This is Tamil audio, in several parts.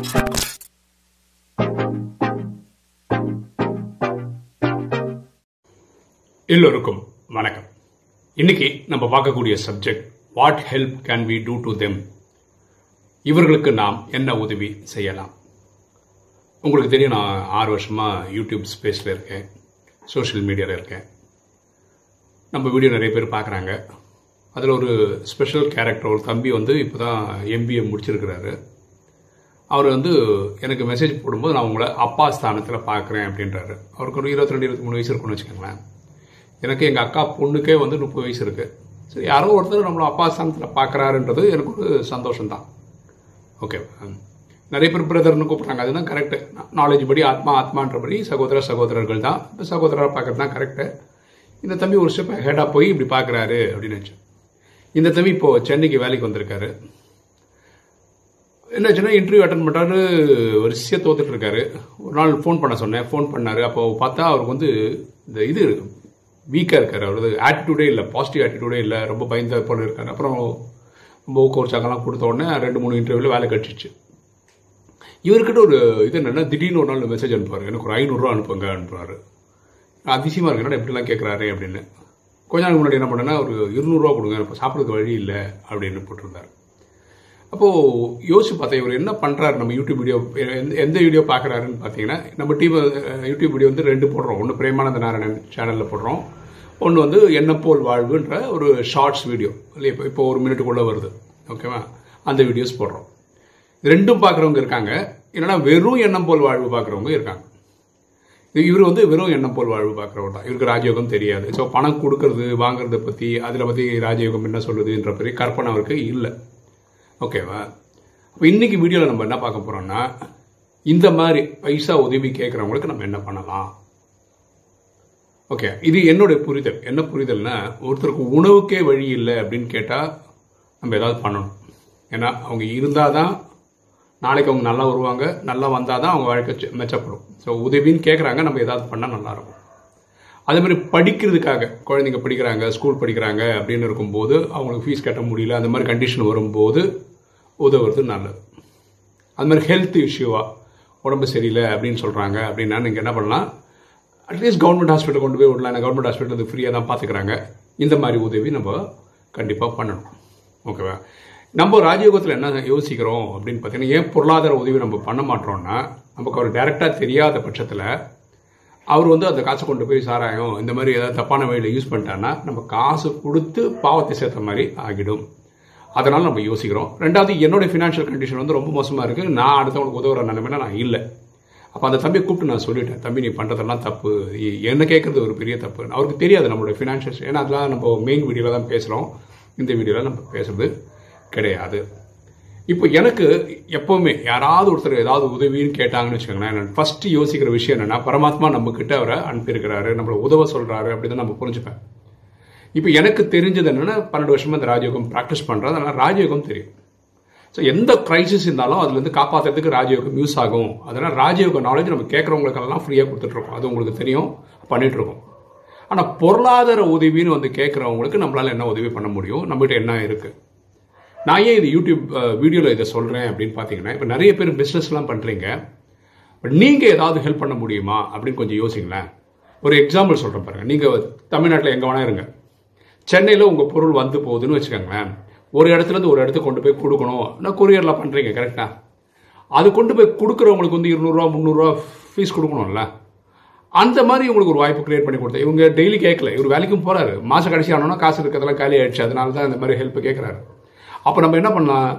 எல்லோருக்கும் வணக்கம் இன்னைக்கு நம்ம பார்க்கக்கூடிய subject what help can we do to them இவர்களுக்கு நாம் என்ன உதவி செய்யலாம் உங்களுக்கு தெரியும் நான் ஆறு வருஷமா யூடியூப் ஸ்பேஸில் இருக்கேன் சோஷியல் மீடியாவில் இருக்கேன் நம்ம வீடியோ நிறைய பேர் பார்க்குறாங்க அதில் ஒரு ஸ்பெஷல் கேரக்டர் ஒரு தம்பி வந்து இப்போ தான் எம்பிஏ முடிச்சிருக்கிறாரு அவர் வந்து எனக்கு மெசேஜ் போடும்போது நான் உங்களை அப்பா ஸ்தானத்தில் பார்க்குறேன் அப்படின்றாரு அவருக்கு ஒரு இருபத்தி ரெண்டு இருபத்தி மூணு வயசு இருக்குன்னு வச்சுக்கோங்களேன் எனக்கு எங்கள் அக்கா பொண்ணுக்கே வந்து முப்பது வயசு இருக்குது சரி யாரோ ஒருத்தர் நம்மளை அப்பா ஸ்தானத்தில் பார்க்குறாருன்றது எனக்கு ஒரு சந்தோஷம்தான் ஓகே நிறைய பேர் பிரதர்னு கூப்பிட்றாங்க அதுதான் கரெக்டு நாலேஜ் படி ஆத்மா ஆத்மான்றபடி சகோதர சகோதரர்கள் தான் இப்போ சகோதரராக பார்க்கறது தான் கரெக்டு இந்த தம்பி ஒரு ஸ்டெப் ஹெடாக போய் இப்படி பார்க்குறாரு அப்படின்னு நினச்சேன் இந்த தம்பி இப்போது சென்னைக்கு வேலைக்கு வந்திருக்காரு என்னாச்சுன்னா இன்டர்வியூ அட்டன் பண்ணுறாரு வரிசையாக தோத்துட்டு இருக்காரு ஒரு நாள் ஃபோன் பண்ண சொன்னேன் ஃபோன் பண்ணார் அப்போ பார்த்தா அவருக்கு வந்து இந்த இது வீக்காக இருக்கார் அவரது ஆட்டிடியூடே இல்லை பாசிட்டிவ் ஆட்டிடியூடே இல்லை ரொம்ப பயந்த போல இருக்காரு அப்புறம் ரொம்ப ஊக்கோற்சாங்கெல்லாம் கொடுத்த உடனே ரெண்டு மூணு இன்டர்வியூவில் வேலை கிடச்சிச்சு இவர்கிட்ட ஒரு இது என்னென்னா திடீர்னு ஒரு நாள் மெசேஜ் அனுப்புவார் எனக்கு ஒரு ஐநூறுரூவா அனுப்புங்க அனுப்புவார் அதிசயமாக இருக்கு என்னடா இப்படிலாம் கேட்குறாரு அப்படின்னு கொஞ்ச நாள் முன்னாடி என்ன பண்ணேன்னா ஒரு இருநூறுவா கொடுங்க இப்போ சாப்பிட்றதுக்கு வழி இல்லை அப்படின்னு போட்டிருந்தார் அப்போது யோசிச்சு பார்த்தேன் இவர் என்ன பண்ணுறாரு நம்ம யூடியூப் வீடியோ எந்த எந்த வீடியோ பார்க்குறாருன்னு பார்த்தீங்கன்னா நம்ம டீம் யூடியூப் வீடியோ வந்து ரெண்டு போடுறோம் ஒன்று பிரேமானந்த நாராயணன் சேனலில் போடுறோம் ஒன்று வந்து என்ன போல் வாழ்வுன்ற ஒரு ஷார்ட்ஸ் வீடியோ இல்லையா இப்போ இப்போ ஒரு மினிட்டுக்குள்ளே வருது ஓகேவா அந்த வீடியோஸ் போடுறோம் ரெண்டும் பார்க்குறவங்க இருக்காங்க என்னன்னா வெறும் எண்ணம் போல் வாழ்வு பார்க்குறவங்க இருக்காங்க இவர் வந்து வெறும் எண்ணம் போல் வாழ்வு பார்க்குறவர் தான் இவருக்கு ராஜயோகம் தெரியாது ஸோ பணம் கொடுக்கறது வாங்குறத பற்றி அதில் பற்றி ராஜயோகம் என்ன சொல்லுதுன்ற பெரிய கற்பனை அவருக்கு இல்லை ஓகேவா அப்போ இன்னைக்கு வீடியோவில் நம்ம என்ன பார்க்க போகிறோம்னா இந்த மாதிரி பைசா உதவி கேட்குறவங்களுக்கு நம்ம என்ன பண்ணலாம் ஓகே இது என்னுடைய புரிதல் என்ன புரிதல்னா ஒருத்தருக்கு உணவுக்கே வழி இல்லை அப்படின்னு கேட்டால் நம்ம ஏதாவது பண்ணணும் ஏன்னா அவங்க இருந்தால் தான் நாளைக்கு அவங்க நல்லா வருவாங்க நல்லா வந்தால் தான் அவங்க வாழ்க்கை மெச்சப்படும் ஸோ உதவின்னு கேட்குறாங்க நம்ம ஏதாவது பண்ணால் நல்லாயிருக்கும் அதே மாதிரி படிக்கிறதுக்காக குழந்தைங்க படிக்கிறாங்க ஸ்கூல் படிக்கிறாங்க அப்படின்னு இருக்கும்போது அவங்களுக்கு ஃபீஸ் கட்ட முடியல அந்த மாதிரி கண்டிஷன் வரும்போது உதவுறது நல்லது அது மாதிரி ஹெல்த் இஷ்யூவா உடம்பு சரியில்லை அப்படின்னு சொல்கிறாங்க அப்படின்னா நீங்கள் என்ன பண்ணலாம் அட்லீஸ்ட் கவர்மெண்ட் ஹாஸ்பிட்டல் கொண்டு போய் விடலாம் கவர்மெண்ட் ஹாஸ்பிட்டல் அது ஃப்ரீயாக தான் பார்த்துக்கிறாங்க இந்த மாதிரி உதவி நம்ம கண்டிப்பாக பண்ணணும் ஓகேவா நம்ம ராஜயோகத்தில் என்ன யோசிக்கிறோம் அப்படின்னு பார்த்தீங்கன்னா ஏன் பொருளாதார உதவி நம்ம பண்ண மாட்டோம்னா நமக்கு அவர் டைரெக்டாக தெரியாத பட்சத்தில் அவர் வந்து அந்த காசை கொண்டு போய் சாராயம் இந்த மாதிரி ஏதாவது தப்பான வழியில் யூஸ் பண்ணிட்டான்னா நம்ம காசு கொடுத்து பாவத்தை சேர்த்த மாதிரி ஆகிடும் அதனால் நம்ம யோசிக்கிறோம் ரெண்டாவது என்னுடைய ஃபினான்ஷியல் கண்டிஷன் வந்து ரொம்ப மோசமாக இருக்குது நான் அடுத்தவங்களுக்கு உதவுற நிலைமையில நான் இல்லை அப்போ அந்த தம்பியை கூப்பிட்டு நான் சொல்லிட்டேன் தம்பி நீ பண்ணுறதெல்லாம் தப்பு என்ன கேட்குறது ஒரு பெரிய தப்பு அவருக்கு தெரியாது நம்மளுடைய ஃபினான்ஷியல் ஏன்னா அதெல்லாம் நம்ம மெயின் வீடியோவில் தான் பேசுகிறோம் இந்த வீடியோவில் நம்ம பேசுறது கிடையாது இப்போ எனக்கு எப்போவுமே யாராவது ஒருத்தர் ஏதாவது உதவின்னு கேட்டாங்கன்னு வச்சுக்கோங்களேன் ஃபஸ்ட்டு யோசிக்கிற விஷயம் என்னென்னா பரமாத்மா நம்ம கிட்ட அவரை அனுப்பியிருக்கிறாரு நம்மளை உதவ சொல்கிறாரு அப்படின்னு நம்ம புரிஞ்சுப்பேன் இப்போ எனக்கு தெரிஞ்சது என்னென்னா பன்னெண்டு வருஷமாக இந்த ராஜயோகம் ப்ராக்டிஸ் பண்ணுறது அதனால் ராஜயோகம் தெரியும் ஸோ எந்த கிரைசிஸ் இருந்தாலும் அதுலேருந்து காப்பாற்றுறதுக்கு ராஜயோகம் யூஸ் ஆகும் அதனால் ராஜயோக நாலேஜ் நம்ம கேட்குறவங்களுக்கெல்லாம் ஃப்ரீயாக கொடுத்துட்ருக்கோம் அது உங்களுக்கு தெரியும் பண்ணிகிட்ருக்கோம் ஆனால் பொருளாதார உதவின்னு வந்து கேட்குறவங்களுக்கு நம்மளால் என்ன உதவி பண்ண முடியும் நம்மகிட்ட என்ன இருக்குது நான் ஏன் இது யூடியூப் வீடியோவில் இதை சொல்கிறேன் அப்படின்னு பார்த்தீங்கன்னா இப்போ நிறைய பேர் பிஸ்னஸ்லாம் பண்ணுறீங்க பட் நீங்கள் ஏதாவது ஹெல்ப் பண்ண முடியுமா அப்படின்னு கொஞ்சம் யோசிங்களேன் ஒரு எக்ஸாம்பிள் சொல்கிறேன் பாருங்கள் நீங்கள் தமிழ்நாட்டில் எங்கே வேணா இருங்க சென்னையில் உங்கள் பொருள் வந்து போகுதுன்னு வச்சுக்கோங்களேன் ஒரு இடத்துலேருந்து ஒரு இடத்துக்கு கொண்டு போய் கொடுக்கணும் நான் கொரியரில் பண்ணுறீங்க கரெக்டாக அது கொண்டு போய் கொடுக்குறவங்களுக்கு வந்து இருநூறுவா முந்நூறுரூவா ஃபீஸ் கொடுக்கணும்ல அந்த மாதிரி உங்களுக்கு ஒரு வாய்ப்பு கிரியேட் பண்ணி கொடுத்தேன் இவங்க டெய்லி கேட்கல இவர் வேலைக்கும் போகிறாரு மாதம் கடைசி ஆனோன்னா காசு இருக்கிறதெல்லாம் காலி ஆயிடுச்சு அதனால தான் இந்த மாதிரி ஹெல்ப் கேட்குறாரு அப்போ நம்ம என்ன பண்ணலாம்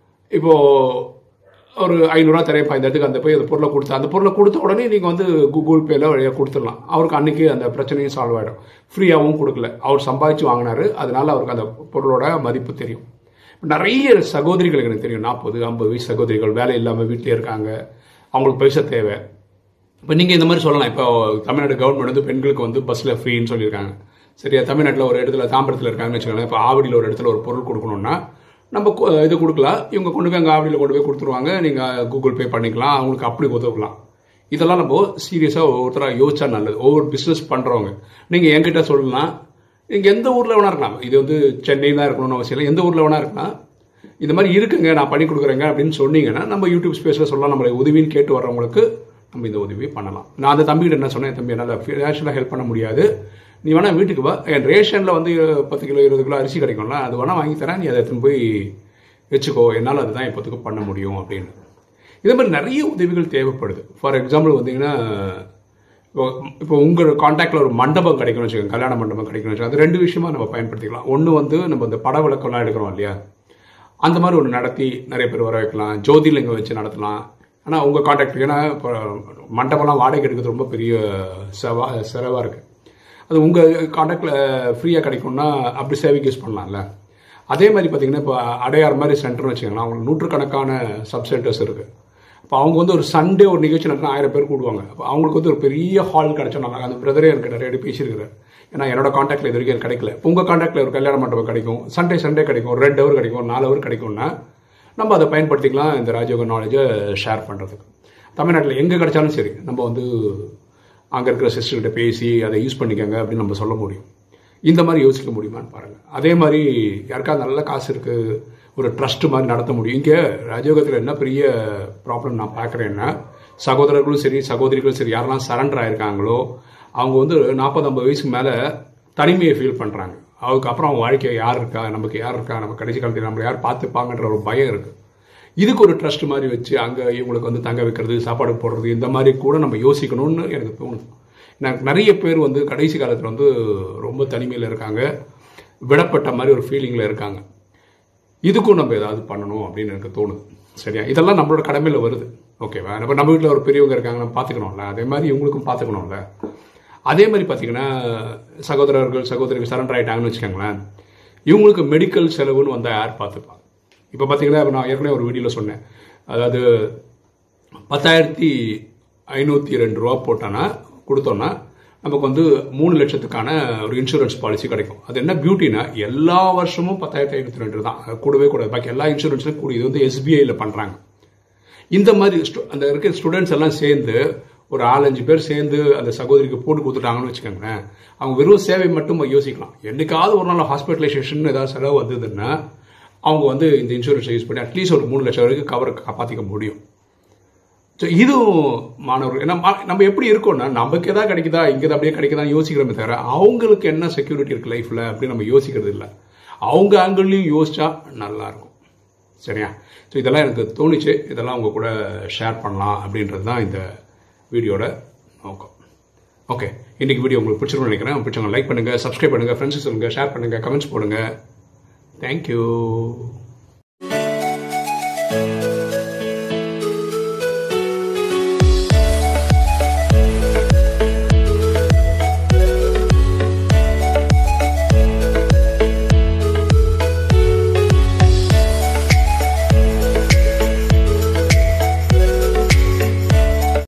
இப்போது ஒரு ஐநூறுரூவா தரையப்பா இந்த இடத்துக்கு அந்த போய் அந்த பொருளை கொடுத்தா அந்த பொருளை கொடுத்த உடனே நீங்கள் வந்து கூகுள் பேல வழியாக கொடுத்துடலாம் அவருக்கு அன்றைக்கி அந்த பிரச்சனையும் சால்வ் ஆகிடும் ஃப்ரீயாகவும் கொடுக்கல அவர் சம்பாதிச்சு வாங்கினாரு அதனால அவருக்கு அந்த பொருளோட மதிப்பு தெரியும் நிறைய சகோதரிகள் எனக்கு தெரியும் நாற்பது ஐம்பது வயசு சகோதரிகள் வேலை இல்லாமல் வீட்டிலே இருக்காங்க அவங்களுக்கு பைசா தேவை இப்போ நீங்கள் இந்த மாதிரி சொல்லலாம் இப்போ தமிழ்நாடு கவர்மெண்ட் வந்து பெண்களுக்கு வந்து பஸ்ஸில் ஃப்ரீன்னு சொல்லியிருக்காங்க சரியா தமிழ்நாட்டில் ஒரு இடத்துல தாம்பரத்தில் இருக்காங்கன்னு வச்சுக்கோங்களேன் இப்போ ஆவடியில் ஒரு இடத்துல ஒரு பொருள் கொடுக்கணும்னா நம்ம இது கொடுக்கலாம் இவங்க கொண்டு போய் அங்கே ஆவடியில் கொண்டு போய் கொடுத்துருவாங்க நீங்கள் கூகுள் பே பண்ணிக்கலாம் அவங்களுக்கு அப்படி உதவலாம் இதெல்லாம் நம்ம சீரியஸாக ஒவ்வொருத்தராக யோசிச்சா நல்லது ஒவ்வொரு பிஸ்னஸ் பண்ணுறவங்க நீங்கள் என்கிட்ட சொல்லலாம் நீங்கள் எந்த ஊரில் வேணா இருக்கலாம் இது வந்து சென்னை தான் இருக்கணும்னு அவசியம் இல்லை எந்த ஊரில் வேணா இருக்கலாம் இந்த மாதிரி இருக்குங்க நான் பண்ணி கொடுக்குறேங்க அப்படின்னு சொன்னீங்கன்னா நம்ம யூடியூப் ஸ்பேஸில் சொல்லலாம் நம்மளை உதவின்னு கேட்டு வர்றவங்களுக்கு நம்ம இந்த உதவி பண்ணலாம் நான் அந்த தம்பிகிட்ட என்ன சொன்னேன் தம்பி என்னால் ஃபினான்ஷியலாக ஹெல்ப் பண்ண முடியாது நீ வேணா வீட்டுக்கு வா என் ரேஷனில் வந்து பத்து கிலோ இருபது கிலோ அரிசி கிடைக்கும்ல அது வேணா வாங்கி தரேன் நீ அதை எடுத்துன்னு போய் வச்சுக்கோ என்னால் அதுதான் இப்போதுக்கு பண்ண முடியும் அப்படின்னு இதே மாதிரி நிறைய உதவிகள் தேவைப்படுது ஃபார் எக்ஸாம்பிள் வந்தீங்கன்னா இப்போ இப்போ உங்கள் காண்டாக்டில் ஒரு மண்டபம் கிடைக்கணும்னு வச்சுக்கோங்க கல்யாண மண்டபம் கிடைக்கணும்னு வச்சுக்கோங்க அது ரெண்டு விஷயமா நம்ம பயன்படுத்திக்கலாம் ஒன்று வந்து நம்ம இந்த பட விளக்கம்லாம் எடுக்கிறோம் இல்லையா அந்த மாதிரி ஒன்று நடத்தி நிறைய பேர் வர வைக்கலாம் ஜோதிலிங்கம் வச்சு நடத்தலாம் ஆனால் உங்கள் காண்டாக்ட் ஏன்னா இப்போ மண்டபம்லாம் வாடகை எடுக்கிறது ரொம்ப பெரிய செவா செலவாக இருக்குது அது உங்கள் காண்டாக்டில் ஃப்ரீயாக கிடைக்கும்னா அப்படி சேவைக்கு யூஸ் பண்ணலாம்ல அதே மாதிரி பார்த்தீங்கன்னா இப்போ அடையார் மாதிரி சென்டர்னு வச்சுக்கோங்களேன் அவங்களுக்கு நூற்றுக்கணக்கான சப் சென்டர்ஸ் இருக்குது இப்போ அவங்க வந்து ஒரு சண்டே ஒரு நிகழ்ச்சி நடத்தினா ஆயிரம் பேர் கூடுவாங்க அப்போ அவங்களுக்கு வந்து ஒரு பெரிய ஹால் கிடைச்சா நல்லா அந்த பிரதரே எனக்கு நிறைய வாட்டி பேசியிருக்கிறார் ஏன்னா என்னோட காண்டாக்டில் இது வரைக்கும் எனக்கு கிடைக்கல இப்போ உங்கள் காண்டாக்டில் ஒரு கல்யாண மண்டபம் கிடைக்கும் சண்டே சண்டே கிடைக்கும் ஒரு ரெண்டு ஹவர் கிடைக்கும் ஒரு நாலு ஹவர் கிடைக்கும்னா நம்ம அதை பயன்படுத்திக்கலாம் இந்த ராஜயோக நாலேஜை ஷேர் பண்ணுறதுக்கு தமிழ்நாட்டில் எங்கே கிடைச்சாலும் சரி நம்ம வந்து அங்கே இருக்கிற சிஸ்டர்கிட்ட பேசி அதை யூஸ் பண்ணிக்கோங்க அப்படின்னு நம்ம சொல்ல முடியும் இந்த மாதிரி யோசிக்க முடியுமான்னு பாருங்கள் அதே மாதிரி யாருக்காவது நல்ல காசு இருக்குது ஒரு ட்ரஸ்ட் மாதிரி நடத்த முடியும் இங்கே ராஜயோகத்தில் என்ன பெரிய ப்ராப்ளம் நான் பார்க்குறேன்னா சகோதரர்களும் சரி சகோதரிகளும் சரி யாரெல்லாம் சரண்டர் ஆயிருக்காங்களோ அவங்க வந்து நாற்பது ஐம்பது வயசுக்கு மேலே தனிமையை ஃபீல் பண்ணுறாங்க அதுக்கப்புறம் அவங்க வாழ்க்கையை யார் இருக்கா நமக்கு யார் இருக்கா நம்ம கடைசி காலத்தில் நம்மளை யார் பார்த்துப்பாங்கன்ற ஒரு பயம் இருக்குது இதுக்கு ஒரு ட்ரஸ்ட் மாதிரி வச்சு அங்கே இவங்களுக்கு வந்து தங்க வைக்கிறது சாப்பாடு போடுறது இந்த மாதிரி கூட நம்ம யோசிக்கணும்னு எனக்கு தோணுது எனக்கு நிறைய பேர் வந்து கடைசி காலத்தில் வந்து ரொம்ப தனிமையில் இருக்காங்க விடப்பட்ட மாதிரி ஒரு ஃபீலிங்கில் இருக்காங்க இதுக்கும் நம்ம ஏதாவது பண்ணணும் அப்படின்னு எனக்கு தோணுது சரியா இதெல்லாம் நம்மளோட கடமையில் வருது ஓகேவா இப்போ நம்ம வீட்டில் ஒரு பெரியவங்க இருக்காங்க நம்ம பார்த்துக்கணும்ல அதே மாதிரி இவங்களுக்கும் பார்த்துக்கணும்ல அதே மாதிரி பார்த்தீங்கன்னா சகோதரர்கள் சகோதரிகள் சரண்டர் ஆகிட்டாங்கன்னு வச்சுக்கோங்களேன் இவங்களுக்கு மெடிக்கல் செலவுன்னு வந்தால் யார் பார்த்துப்பா இப்போ பார்த்தீங்கன்னா இப்ப நான் ஏற்கனவே ஒரு வீடியோவில் சொன்னேன் அதாவது பத்தாயிரத்தி ஐநூற்றி ரெண்டு ரூபா போட்டோன்னா கொடுத்தோன்னா நமக்கு வந்து மூணு லட்சத்துக்கான ஒரு இன்சூரன்ஸ் பாலிசி கிடைக்கும் அது என்ன பியூட்டினா எல்லா வருஷமும் பத்தாயிரத்தி ஐநூற்றி ரெண்டு தான் அது கூடவே கூடாது பாக்கி எல்லா இன்சூரன்ஸ்லையும் கூடி இது வந்து எஸ்பிஐயில் பண்ணுறாங்க இந்த மாதிரி stu- அந்த இருக்கிற ஸ்டூடெண்ட்ஸ் எல்லாம் சேர்ந்து ஒரு நாலஞ்சு பேர் சேர்ந்து அந்த சகோதரிக்கு போட்டு கொடுத்துட்டாங்கன்னு வச்சுக்கோங்களேன் அவங்க வெறும் சேவை மட்டும் யோசிக்கலாம் என்னைக்காவது ஒரு நாள் ஹாஸ்பிட்டலைசேஷன் ஏதாவது செலவு வந்ததுன்னா அவங்க வந்து இந்த இன்சூரன்ஸை யூஸ் பண்ணி அட்லீஸ்ட் ஒரு மூணு லட்சம் வரைக்கும் கவர் காப்பாற்றிக்க முடியும் ஸோ இதுவும் மாணவர்கள் ஏன்னா மா- நம்ம எப்படி இருக்கோம்னா நமக்கு எதாவது கிடைக்குதா இங்கே அப்படியே கிடைக்குதான்னு யோசிக்கிறோமே தவிர அவங்களுக்கு என்ன செக்யூரிட்டி இருக்கு லைஃப்பில் அப்படின்னு நம்ம யோசிக்கிறது இல்லை அவங்க ஆங்கிள்லையும் யோசிச்சா நல்லா இருக்கும் சரியா ஸோ இதெல்லாம் எனக்கு தோணுச்சு இதெல்லாம் உங்க கூட ஷேர் பண்ணலாம் அப்படின்றது தான் இந்த வீடியோட நோக்கம் ஓகே இன்னைக்கு வீடியோ உங்களுக்கு பிடிச்சிருக்கும்னு நினைக்கிறேன் பிடிச்சவங்க லைக் பண்ணுங்க சப்ஸ்கிரைப் பண்ணுங்க ஃப்ரெண்ட்ஸ் சொல்லுங்க ஷேர் பண்ணுங்க கமெண்ட்ஸ் போடுங்க தேங்க்யூ